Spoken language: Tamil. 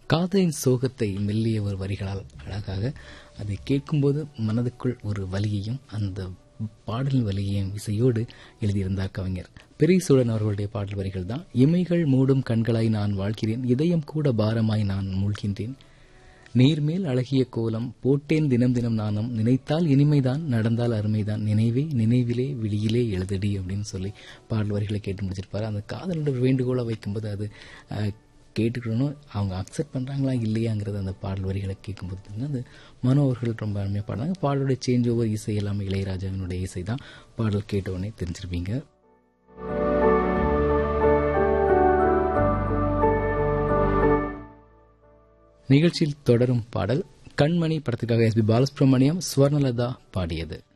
காதலின் சோகத்தை மெல்லிய ஒரு வரிகளால் அழகாக அதை கேட்கும்போது மனதுக்குள் ஒரு வலியையும் அந்த பாடலின் வலியையும் இசையோடு எழுதியிருந்தார் கவிஞர் பெரியசூழன் அவர்களுடைய பாடல் வரிகள் தான் இமைகள் மூடும் கண்களாய் நான் வாழ்கிறேன் இதயம் கூட பாரமாய் நான் மூழ்கின்றேன் நீர்மேல் அழகிய கோலம் போட்டேன் தினம் தினம் நானும் நினைத்தால் இனிமைதான் நடந்தால் அருமைதான் நினைவே நினைவிலே விழியிலே எழுதடி அப்படின்னு சொல்லி பாடல் வரிகளை கேட்டு முடிச்சிருப்பாரு அந்த காதலோட ஒரு வேண்டுகோளை வைக்கும்போது அது அஹ், கேட்டுக்கணும் அவங்க அக்செப்ட் பண்றாங்களா இல்லையாங்கிறது அந்த பாடல் வரிகளை கேட்கும்போது பார்த்தீங்கன்னா அந்த மனோ அவர்கள் ரொம்ப அருமையாக பாடுறாங்க பாடலுடைய சேஞ்ச் ஓவர் இசை எல்லாமே இளையராஜாவினுடைய இசை தான் பாடல் கேட்ட உடனே தெரிஞ்சிருப்பீங்க நிகழ்ச்சியில் தொடரும் பாடல் கண்மணி படத்துக்காக எஸ் பி பாலசுப்ரமணியம் ஸ்வர்ணலதா பாடியது